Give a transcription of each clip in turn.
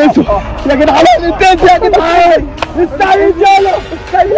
هننتزه يا جدعان هننتزه يا جدعان استعين يلا استعين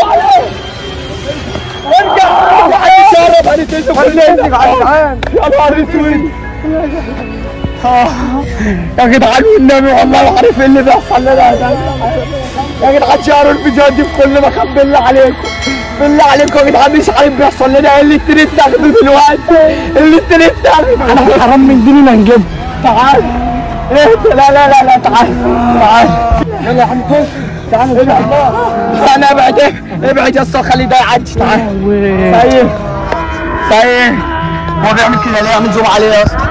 ارجع هنتشرب هننتزه كلنا يا جدعان يا نهار اسود آه. يا جدعان والنبي والله ما عارف ايه اللي بيحصل لنا يا جدعان يا جدعان شهروا الفيديوهات دي في كل مكان بالله عليكم بالله عليكم يا جدعان مش عارف بيحصل لنا ايه اللي التريت تاخده دلوقتي اللي التريت تاخده انا حرام من ديني ما نجيب تعال ايه لا لا لا لا تعال تعال يلا يا عم خش تعال انا ابعد ايه ابعد يا اسطى خلي ده يعدي تعال سيد سيد هو بيعمل كده ليه عامل زوم عليه يا اسطى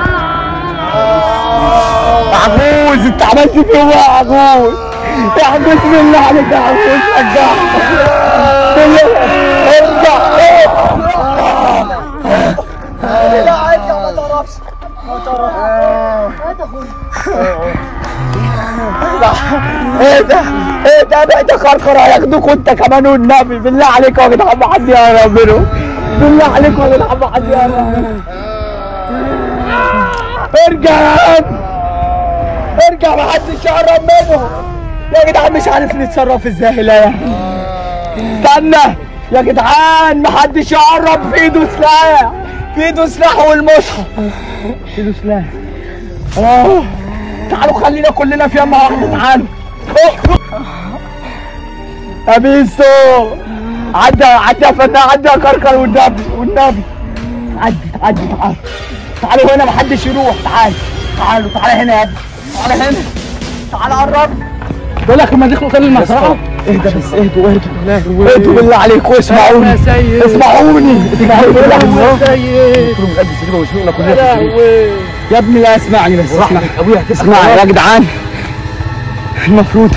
يا عجوز انت عملت فيهم ايه يا عجوز يا عم بسم الله عليك يا عجوز رجع ارجع لا ارجع ما تعرفش ايه ده ايه ده بعد خرخره هياخدوك وانت كمان والنبي بالله عليك يا جدعان ما حد يقرب منهم بالله عليك يا جدعان ما حد يقرب منهم ارجع يا عم ارجع ما حدش يقرب منهم يا جدعان مش عارف نتصرف ازاي لا يا استنى يا جدعان ما حدش يقرب في ايده سلاح في ايده سلاح والمصحف في ايده سلاح اه تعالوا خلينا كلنا في يمه واحده تعالوا يا بيسو عدى عدى يا فنان عدى يا كركر والنبي والنبي عدي عدي تعال تعالوا هنا محدش يروح تعال تعالوا تعالى هنا يا ابني تعالى هنا تعالى قرب بقول لك لما دخلوا خلي المزرعه اهدى بس اهدوا اهدوا اهدوا بالله عليكم اسمعوني يا سيد. اسمعوني اسمعوني يا ابني لا اسمعني بس اسمع ابويا اسمع يا جدعان المفروض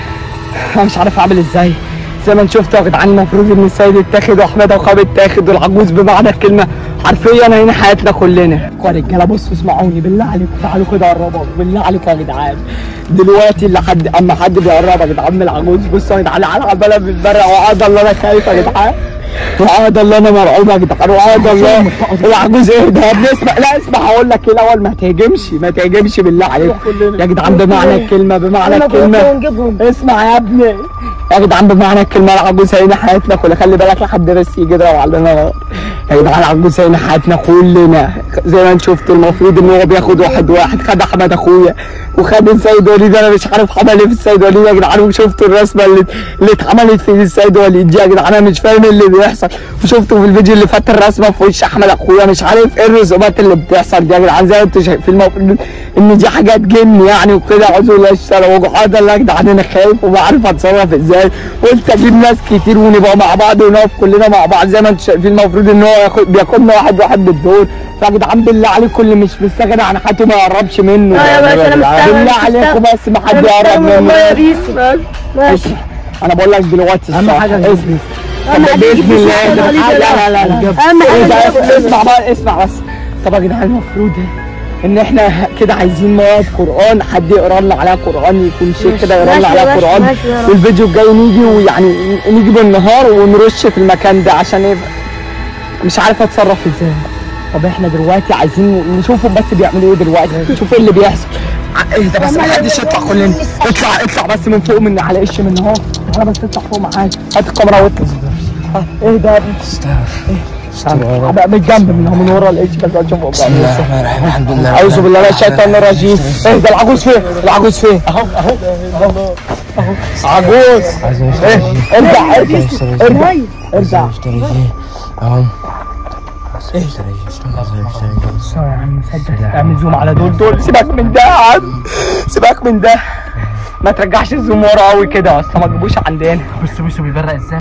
انا مش عارف اعمل ازاي زي ما انت شفتوا يا جدعان المفروض ان السيد اتاخد واحمد وخاب اتاخد والعجوز بمعنى الكلمه حرفيا هنا حياتنا كلنا يا رجاله بصوا اسمعوني بالله عليكم تعالوا كده قربوا بالله عليكم يا جدعان دلوقتي اللي حد اما حد بيقرب يا جدعان من العجوز بصوا يا جدعان على عماله بتبرق وقعد الله انا خايف يا جدعان وقعد الله انا مرعوب يا جدعان وقعد الله العجوز اهدى يا ابني اسمع لا اسمع هقول لك ايه الاول ما تهاجمش ما تهاجمش بالله عليك يا جدعان بمعنى الكلمه بمعنى الكلمه اسمع يا ابني يا جدعان بمعنى الكلمه العجوز هينا حياتنا كلها خلي بالك لحد بس يجي يضرب علينا نار يا جدعان العجوز هينا حياتنا كلنا زي ما انت شفت المفروض ان هو بياخد واحد واحد خد احمد اخويا وخد السيد وليد انا مش عارف عمل ايه في السيد وليد يا جدعان وشفتوا الرسمه اللي اللي اتعملت في السيد وليد دي يا جدعان انا مش فاهم اللي بيحصل وشفتوا في الفيديو اللي فات الرسمه في وش احمد اخويا مش عارف ايه الرسومات اللي بتحصل دي يا جدعان زي ما انتوا شايفين المفروض ان دي حاجات جن يعني وكده اعوذ بالله الشر وجحاد الله يا جدعان انا خايف وما عارف اتصرف ازاي قلت اجيب ناس كتير ونبقى مع بعض ونقف كلنا مع بعض زي ما انتوا شايفين المفروض ان هو ياخد بياخدنا واحد واحد بالدور فيا جدعان بالله عليكم اللي مش مستغني عن حياته ما يقربش منه لا يا باشا، أنا مستغني، بالله مش عليكم مستغني. بس ما حد يقرب منه والله يا بيسو ماشي انا بقول لك دلوقتي أهم الصح. حاجة اسمع أهم حاجة باذن تجيب الله السيد ده- وليد لا ده. لا لا لا أهم إيه ده؟ حاجة اسمع بقى اسمع بس طب يا جدعان المفروض ان احنا كده عايزين مواد قران حد يقرا لنا عليها قران يكون شيخ كده يقرا لنا ماشي يا عليها باشا، قران ماشي يا رب. والفيديو الجاي نيجي ويعني نيجي بالنهار ونرش في المكان ده عشان يبقى مش عارف اتصرف ازاي طب احنا دلوقتي عايزين نشوفهم بس بيعملوا ايه دلوقتي نشوف ايه اللي بيحصل ع- اهدى بس محدش يطلع كلنا اطلع اطلع بس من فوق من على قش من اهو تعالى بس اطلع فوق معايا هات الكاميرا واطلع ها، اهدى يا ابني اهدى. بقى من الجنب من من ورا القش بس هنشوفهم بسم الله الرحمن الرحيم الحمد لله اعوذ بالله من الشيطان الرجيم اهدى العجوز فين العجوز فين اهو اهو اهو اهو عجوز ايه ارجع ارجع ارجع ارجع اهم اعمل زوم على دول دول سيبك من ده يا عم سيبك من ده ما ترجعش الزوم ورا قوي كده اصل ما تجيبوش عندنا بص بص بيبرق ازاي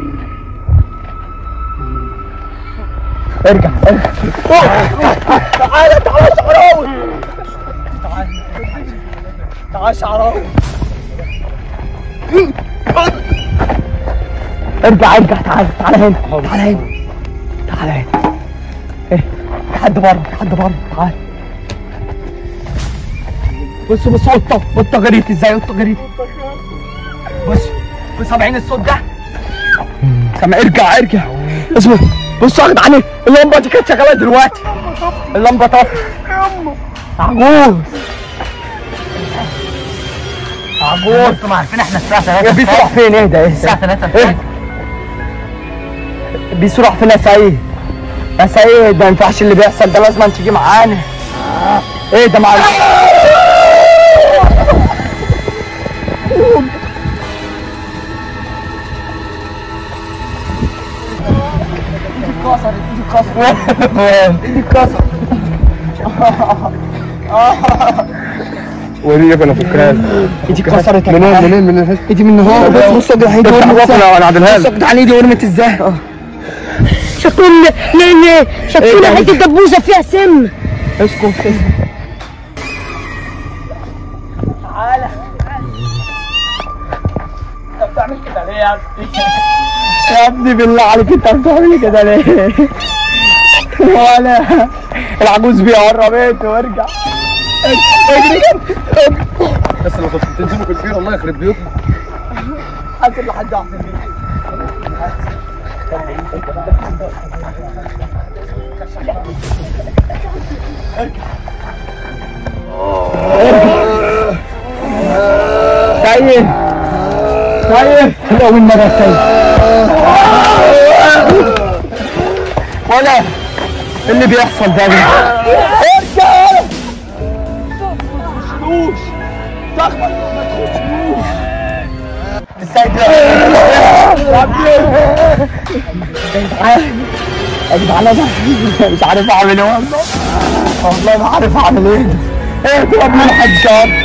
ارجع ارجع تعالى تعالى شعراوي تعالى تعالى شعراوي ارجع ارجع تعالى تعالى هنا تعالى هنا تعالى هنا ايه في حد بره في حد بره تعالى بص بص قطه قطه جريت ازاي قطه جريت بص بص سامعين الصوت ده سامع ارجع ارجع اسمع بصوا يا جدعان اللمبه دي كانت شغاله دلوقتي اللمبه طفت عجوز عجوز انتوا ما عارفين احنا الساعه 3 يا بيس راح فين اهدى اهدى الساعه 3 ايه بيس راح فين يا سعيد يا سعيد ما ينفعش اللي بيحصل ده لازم تيجي معانا ايه ده معلش ايدي اتكسرت وريني انا فكرها ايدي اتكسرت يا منين جدعان. منين من الحس ايدي من هون بص بص يا جدعان ايدي افتح ورمت بقى ازاي وانا اعدلها بص يا لك جدعان ايدي ورمت ازاي شكلنا ليه شكلنا إيه ده؟ حته دبوسه فيها سم اسكت اسكت يا ابني بالله عليك انت بتعمل كده ليه؟ ولا العجوز بيقرب انت وارجع اجري بس لو كنت تنزلوا في البير الله يخرب بيوتكم حاسب لحد احسن مني سعيد سعيد لو مرة سعيد ولا إيه اللي بيحصل ده ارجع تخشلوش تخبط ما تخشلوش السيد يا جدعان انا مش عارف اعمل ايه والله والله ما عارف اعمل ايه ايه اضرب من حد شهر